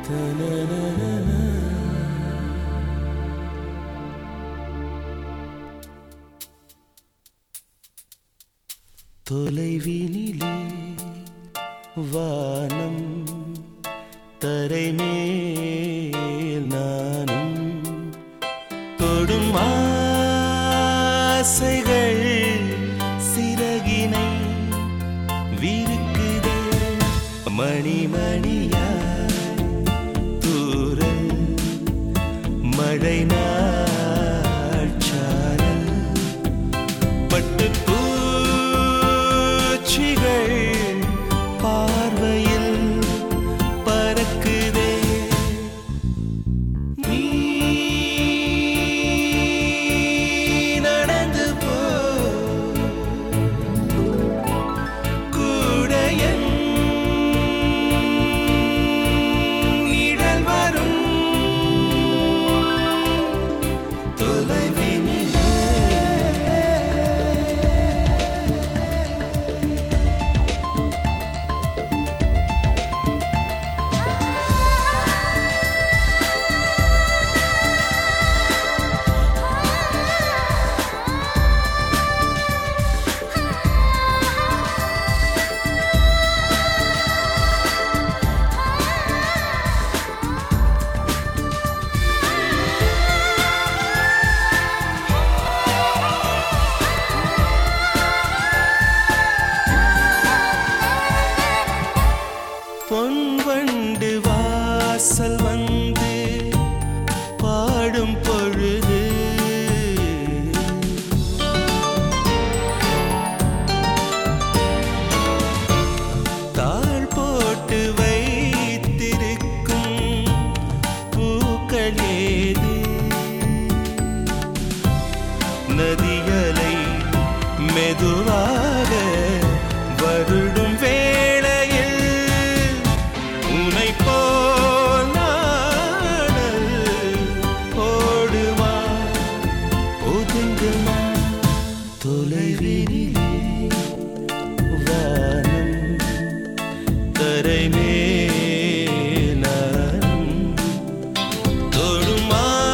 தொலைவினிலே வானம் தரைமேல் நானும் தொடும் ஆசைகள் சிறகினை விருக்குதே மணிமணியாய் தூரல் மழை நாட்சாரல் பட்டு பூச்சிகள் பார்வையில் பறக்குதே நீ நடந்து போ கூட என் நிழல் வரும் தொலைவினிலே பொன் வண்டு வாசல் வந்து பாடும் பொழுது தாழ் போட்டு வைத்திருக்கும் பூக்கள் ஏது நதிகளை மெதுவாக வருடும் வேளையில் உனை போல் நாடல் ஓடுமா ஒதுங்குமா தொலைவினிலே வானம் தரைமேலும் தொடும்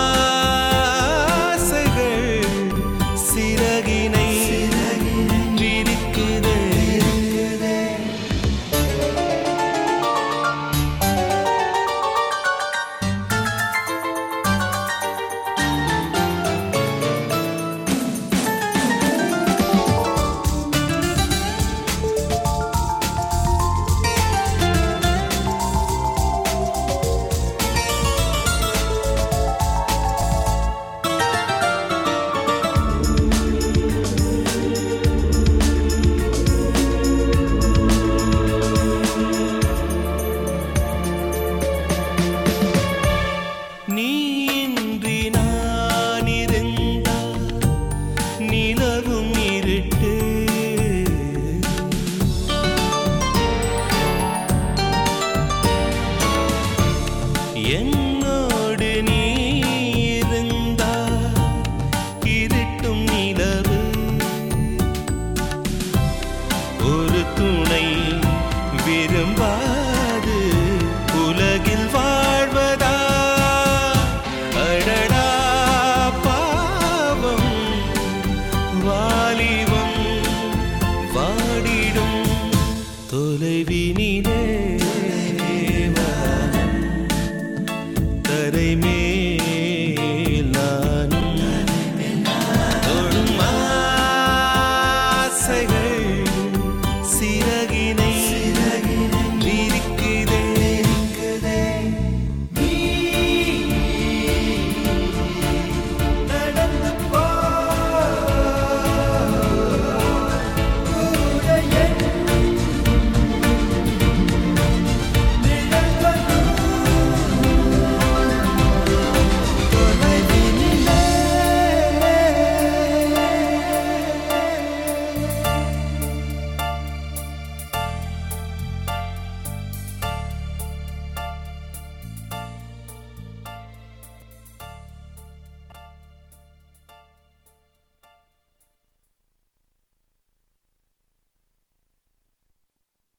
ஆசைகள் சிறகினை விரிக்குதே நீ இன்றி நான் இருந்தால் நிலவும் இருட்டு என்னோடு நீ இருந்தால் இருட்டும் நிலவு ஒரு துணை விரும்பாது உலகில் வாழ்வதா அடடா பாவம் வாலிபம் வாடிடும் தொலைவினிலே வானம் தரைமே